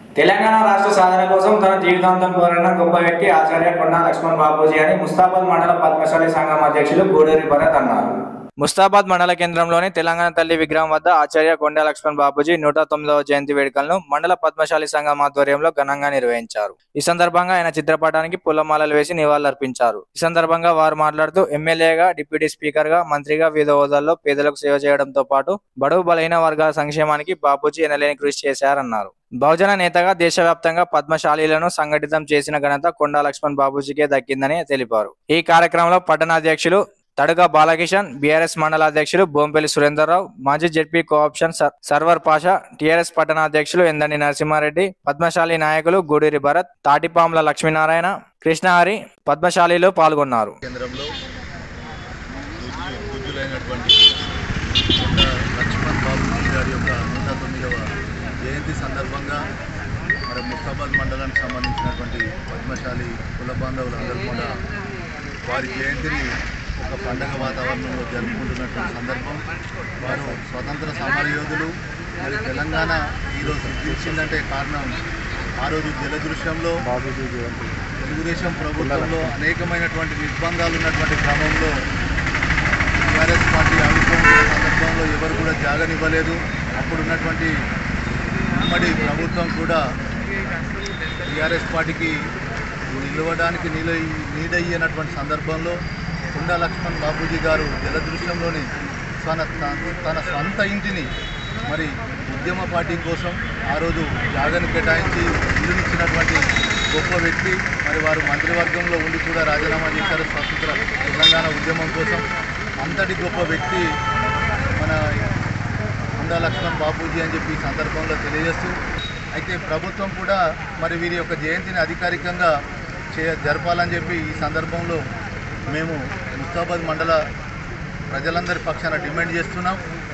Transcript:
తెలంగాణ రాష్ట్ర సాధన కోసం తన జీవితాంతం కోరిన గొప్ప వ్యక్తి ఆచార్య కొండా లక్ష్మణ్ బాబూజీ అని ముస్తాబాద్ మండల పద్మశాలి సంఘం అధ్యక్షులు గూడూరి భరత్ అన్నారు ముస్తాబాద్ మండల కేంద్రంలోని తెలంగాణ తల్లి విగ్రహం వద్ద ఆచార్య కొండా లక్ష్మణ్ బాబూజీ నూట తొమ్మిదవ జయంతి వేడుకలను మండల పద్మశాలి సంఘం ఆధ్వర్యంలో ఘనంగా నిర్వహించారు ఈ సందర్భంగా ఆయన చిత్రపటానికి పూలమాలలు వేసి నివాళులర్పించారు ఈ సందర్భంగా వారు మాట్లాడుతూ ఎమ్మెల్యేగా డిప్యూటీ స్పీకర్ గా మంత్రిగా వివిధ హోదాల్లో పేదలకు సేవ చేయడంతో పాటు బడుగు బలహీన వర్గాల సంక్షేమానికి బాబూజీ ఎనలేని కృషి చేశారన్నారు బహుజన నేతగా దేశవ్యాప్తంగా పద్మశాలీలను సంఘటితం చేసిన ఘనత కొండా లక్ష్మణ్ బాబూజీకే దక్కిందని తెలిపారు ఈ కార్యక్రమంలో పట్టణాధ్యక్షులు తడుగా బాలకిషన్ బీఆర్ఎస్ మండల అధ్యక్షులు బొంపెల్లి సురేందర్రావు మాజీ జెడ్పీ కోఆప్షన్ సర్- సర్వర్ పాషా టీఆర్ఎస్ పట్టణాధ్యక్షులు ఎందండి నరసింహారెడ్డి పద్మశాలి నాయకులు గూడూరి భరత్ తాటిపాముల లక్ష్మీనారాయణ కృష్ణహరి పద్మశాలిలో పాల్గొన్నారు కేంద్రంలో పూజ్యు- పూజ్యులైనటువంటి కొండ లక్ష్మణ్ బాబు గారి యొక్క నూట తొమ్మిదవ జయంతి సందర్భంగా మరి ముస్తాబాద్ మండలానికి సంబంధించినటువంటి పద్మశాలి కుల బాంధవులందరూ కూడా వారి జయంతిని ఒక పండగ వాతావరణంలో జరుపుకుంటున్నటువంటి సందర్భం వారు స్వతంత్ర సమరయోధులు మరి తెలంగాణ ఈరోజు సిద్ధించిందంటే కారణం ఆ రోజు జలదృశ్యంలో తెలుగుదేశం ప్రభుత్వంలో అనేకమైనటువంటి నిర్బంధాలు ఉన్నటువంటి క్రమంలో టీఆర్ఎస్ పార్టీ ఆవిర్భవించిన సందర్భంలో ఎవరు కూడా జాగనివ్వలేదు అప్పుడు ఉన్నటువంటి ఉమ్మడి ప్రభుత్వం కూడా టీఆర్ఎస్ పార్టీకి నిలవడానికి నీల నీడయ్యినటువంటి సందర్భంలో కుండా లక్ష్మణ్ బాబూజీ గారు జలదృశ్యంలోని తన తన- తన సొంత ఇంటిని మరి ఉద్యమ పార్టీ కోసం ఆ రోజు జాగని కేటాయించి ఇల్లునిచ్చినటువంటి గొప్ప వ్యక్తి మరి వారు మంత్రివర్గంలో ఉండి కూడా రాజీనామా చేశారు స్వతంత్ర తెలంగాణ ఉద్యమం కోసం అంతటి గొప్ప వ్యక్తి మన కుండా లక్ష్మణ్ బాపూజీ అని చెప్పి ఈ సందర్భంలో తెలియజేస్తూ అయితే ప్రభుత్వం కూడా మరి వీరి యొక్క జయంతిని అధికారికంగా చే జరపాలని చెప్పి ఈ సందర్భంలో మేము ముస్తాబాద్ మండల ప్రజలందరి పక్షాన డిమాండ్ చేస్తున్నాం